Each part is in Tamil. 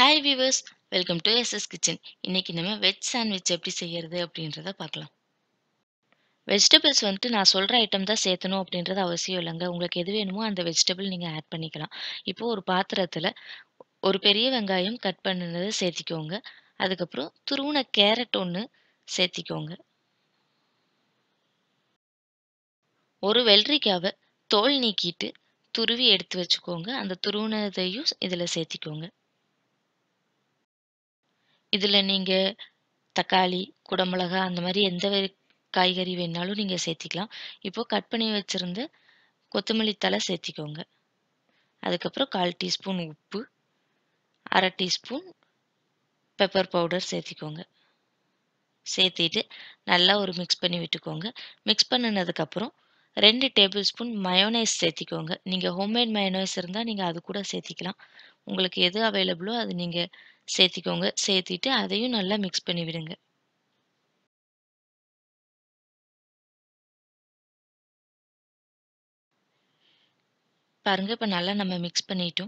hi viewers welcome to SS kitchen இன்னைக்கு நம்ம வெஜ் சாண்ட்விச் எப்படி செய்யறது அப்படின்றத பார்க்கலாம் வெஜிடபிள்ஸ் வந்துட்டு நான் சொல்கிற ஐட்டம் தான் சேர்த்தணும் அப்படின்றது அவசியம் இல்லைங்க உங்களுக்கு எது வேணுமோ அந்த வெஜிடபிள் நீங்கள் ஆட் பண்ணிக்கலாம் இப்போ ஒரு பாத்திரத்தில் ஒரு பெரிய வெங்காயம் கட் பண்ணினதை சேர்த்திக்கோங்க அதுக்கப்புறம் துருவின கேரட் ஒன்று சேர்த்திக்கோங்க ஒரு வெள்ளரிக்காவை தோல் நீக்கிட்டு துருவி எடுத்து வச்சுக்கோங்க அந்த துருவினதையும் இதில் சேர்த்திக்கோங்க இதில் நீங்கள் தக்காளி குடமிளகா அந்த மாதிரி எந்த காய்கறி வேணாலும் நீங்கள் சேர்த்திக்கலாம் இப்போது கட் பண்ணி வச்சுருந்த கொத்தமல்லி தலை சேர்த்திக்கோங்க அதுக்கப்புறம் கால் டீஸ்பூன் உப்பு அரை டீஸ்பூன் பெப்பர் பவுடர் சேர்த்திக்கோங்க சேர்த்திட்டு நல்லா ஒரு மிக்ஸ் பண்ணி விட்டுக்கோங்க மிக்ஸ் பண்ணினதுக்கப்புறம் ரெண்டு டேபிள் ஸ்பூன் மயோனைஸ் சேர்த்திக்கோங்க நீங்கள் ஹோம்மேட் மயோனைஸ் இருந்தால் நீங்கள் அது கூட சேர்த்திக்கலாம் உங்களுக்கு எது அவைலபிளோ அது நீங்கள் சேர்த்திக்கோங்க சேர்த்திட்டு அதையும் நல்லா மிக்ஸ் பண்ணி விடுங்க பாருங்க இப்போ நல்லா நம்ம மிக்ஸ் பண்ணிட்டோம்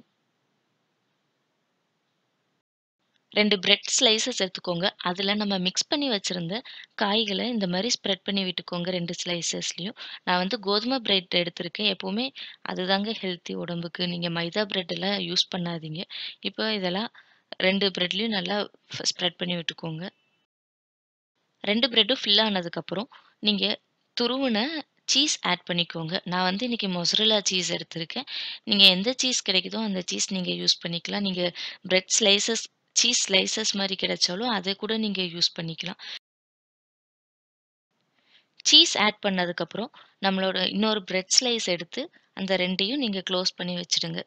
ரெண்டு பிரெட் ஸ்லைசஸ் எடுத்துக்கோங்க அதில் நம்ம மிக்ஸ் பண்ணி வச்சுருந்த காய்களை இந்த மாதிரி ஸ்ப்ரெட் பண்ணி விட்டுக்கோங்க ரெண்டு ஸ்லைசஸ்லையும் நான் வந்து கோதுமை பிரெட் எடுத்திருக்கேன் எப்போவுமே அதுதாங்க ஹெல்த்தி உடம்புக்கு நீங்கள் மைதா பிரெட்டெல்லாம் யூஸ் பண்ணாதீங்க இப்போ இதெல்லாம் ரெண்டு ப்ரெட்லேயும் நல்லா ஸ்ப்ரெட் பண்ணி விட்டுக்கோங்க ரெண்டு ப்ரெட்டும் ஃபில் ஆனதுக்கப்புறம் நீங்கள் துருவின சீஸ் ஆட் பண்ணிக்கோங்க நான் வந்து இன்றைக்கி மொசரலா சீஸ் எடுத்திருக்கேன் நீங்கள் எந்த சீஸ் கிடைக்குதோ அந்த சீஸ் நீங்கள் யூஸ் பண்ணிக்கலாம் நீங்கள் பிரெட் ஸ்லைசஸ் சீஸ் ஸ்லைசஸ் மாதிரி கிடைச்சாலும் அதை கூட நீங்கள் யூஸ் பண்ணிக்கலாம் சீஸ் ஆட் பண்ணதுக்கப்புறம் நம்மளோட இன்னொரு பிரெட் ஸ்லைஸ் எடுத்து அந்த ரெண்டையும் நீங்கள் க்ளோஸ் பண்ணி வச்சுடுங்க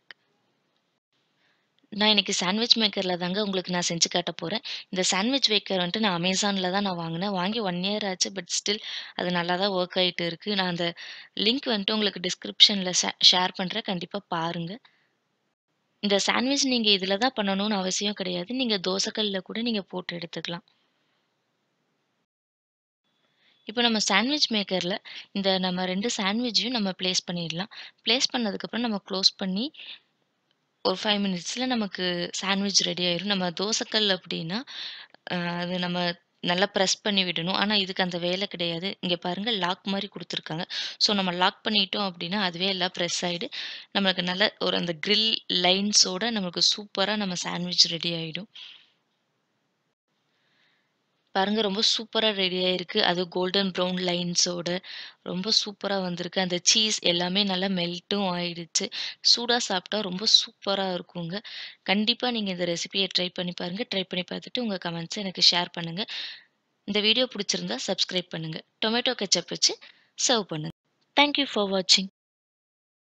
நான் இன்றைக்கி சாண்ட்விச் மேக்கரில் தாங்க உங்களுக்கு நான் செஞ்சு காட்ட போகிறேன் இந்த சாண்ட்விச் மேக்கர் வந்துட்டு நான் அமேசானில் தான் நான் வாங்கினேன் வாங்கி ஒன் இயர் ஆச்சு பட் ஸ்டில் அது நல்லா தான் ஒர்க் ஆகிட்டு இருக்குது நான் அந்த லிங்க் வந்துட்டு உங்களுக்கு டிஸ்கிரிப்ஷனில் ஷேர் பண்ணுறேன் கண்டிப்பாக பாருங்கள் இந்த சாண்ட்விச் நீங்கள் இதில் தான் பண்ணணும்னு அவசியம் கிடையாது நீங்கள் தோசைக்கல்லில் கூட நீங்கள் போட்டு எடுத்துக்கலாம் இப்போ நம்ம சாண்ட்விச் மேக்கரில் இந்த நம்ம ரெண்டு சாண்ட்விச்சையும் நம்ம ப்ளேஸ் பண்ணிடலாம் ப்ளேஸ் பண்ணதுக்கப்புறம் நம்ம க்ளோஸ் பண்ணி ஒரு ஃபைவ் மினிட்ஸில் நமக்கு சாண்ட்விச் ரெடி ஆயிரும் நம்ம தோசைக்கல் அப்படின்னா அது நம்ம நல்லா ப்ரெஸ் பண்ணி விடணும் ஆனால் இதுக்கு அந்த வேலை கிடையாது இங்கே பாருங்கள் லாக் மாதிரி கொடுத்துருக்காங்க ஸோ நம்ம லாக் பண்ணிட்டோம் அப்படின்னா அதுவே எல்லாம் ப்ரெஸ் ஆகிடு நம்மளுக்கு நல்ல ஒரு அந்த க்ரில் லைன்ஸோட நமக்கு சூப்பராக நம்ம சாண்ட்விச் ரெடி ஆகிடும் பாருங்கள் ரொம்ப சூப்பராக ரெடி ஆகிருக்கு அது கோல்டன் ப்ரௌன் லைன்ஸோட ரொம்ப சூப்பராக வந்திருக்கு அந்த சீஸ் எல்லாமே நல்லா மெல்ட்டும் ஆயிடுச்சு சூடாக சாப்பிட்டா ரொம்ப சூப்பராக இருக்குங்க கண்டிப்பாக நீங்கள் இந்த ரெசிபியை ட்ரை பண்ணி பாருங்கள் ட்ரை பண்ணி பார்த்துட்டு உங்கள் கமெண்ட்ஸை எனக்கு ஷேர் பண்ணுங்கள் இந்த வீடியோ பிடிச்சிருந்தா சப்ஸ்கிரைப் பண்ணுங்கள் டொமேட்டோ கெச்சப் வச்சு சர்வ் பண்ணுங்கள் தேங்க்யூ ஃபார் வாட்சிங்